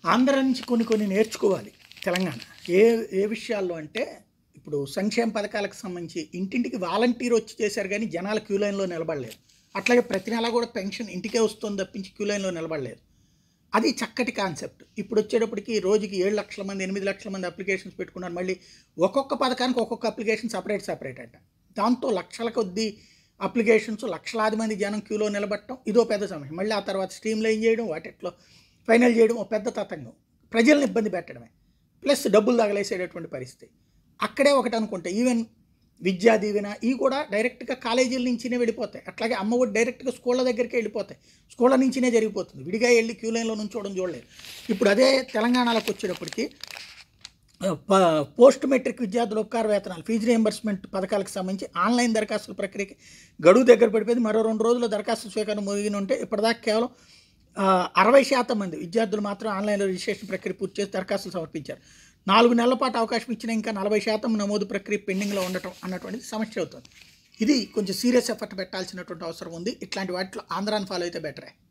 ఆంధ్ర నుంచి కొన్ని కొన్ని నేర్చుకోవాలి తెలంగాణ ఏ ఏ విషయాల్లో అంటే ఇప్పుడు సంక్షేమ పథకాలకు సంబంధించి ఇంటింటికి వాలంటీర్ వచ్చి చేశారు కానీ జనాలు క్యూ లైన్లో నిలబడలేదు అట్లాగే ప్రతి నెల కూడా పెన్షన్ ఇంటికే వస్తుంది తప్పించి క్యూ లైన్లో నిలబడలేదు అది చక్కటి కాన్సెప్ట్ ఇప్పుడు వచ్చేటప్పటికి రోజుకి ఏడు లక్షల మంది ఎనిమిది లక్షల మంది అప్లికేషన్స్ పెట్టుకున్నారు మళ్ళీ ఒక్కొక్క పథకానికి ఒక్కొక్క అప్లికేషన్ సపరేట్ సపరేట్ అంట దాంతో లక్షల కొద్దీ అప్లికేషన్స్ లక్షలాది మంది జనం క్యూలో నిలబడటం ఇదో పెద్ద సమస్య మళ్ళీ ఆ తర్వాత స్ట్రీమ్ లైన్ చేయడం వాటిట్లో ఫైనల్ చేయడం ఒక పెద్ద తతంగం ప్రజల్ని ఇబ్బంది పెట్టడమే ప్లస్ డబ్బులు తగలేసేటటువంటి పరిస్థితి అక్కడే ఒకటి అనుకుంటే ఈవెన్ విద్యా దీవెన ఇవి కూడా డైరెక్ట్గా కాలేజీల నుంచినే వెళ్ళిపోతాయి అట్లాగే అమ్మ ఒడి డైరెక్ట్గా స్కూళ్ళ దగ్గరికి వెళ్ళిపోతాయి స్కూళ్ళ నుంచినే జరిగిపోతుంది విడిగా వెళ్ళి క్యూ లైన్లో నుంచోవడం చూడలేదు ఇప్పుడు అదే తెలంగాణలోకి వచ్చేటప్పటికి ప- పోస్ట్ మెట్రిక్ విద్యార్థుల ఉపకార వేతనాలు ఫీజు రియంబర్స్మెంట్ పథకాలకు సంబంధించి ఆన్లైన్ దరఖాస్తుల ప్రక్రియకి గడువు దగ్గర పడిపోయింది మరో రెండు రోజుల్లో దరఖాస్తు స్వీకారం ముగిన ఉంటే ఇప్పటిదాకా కేవలం ఆ, అరవై శాతం మంది విద్యార్థులు మాత్రం ఆన్లైన్లో రిజిస్ట్రేషన్ ప్రక్రియ పూర్తి చేసి దరఖాస్తులు సమర్పించారు నాలుగు నెలల పాటు అవకాశం ఇచ్చిన ఇంకా నలభై శాతం నమోదు ప్రక్రియ పెండింగ్లో ఉండటం అన్నటువంటిది సమస్య అవుతుంది ఇది కొంచెం సీరియస్ ఎఫర్ట్ పెట్టాల్సినటువంటి అవసరం ఉంది ఇట్లాంటి వాటిలో ఆంధ్రాన్ని ఫాలో అయితే బెటరే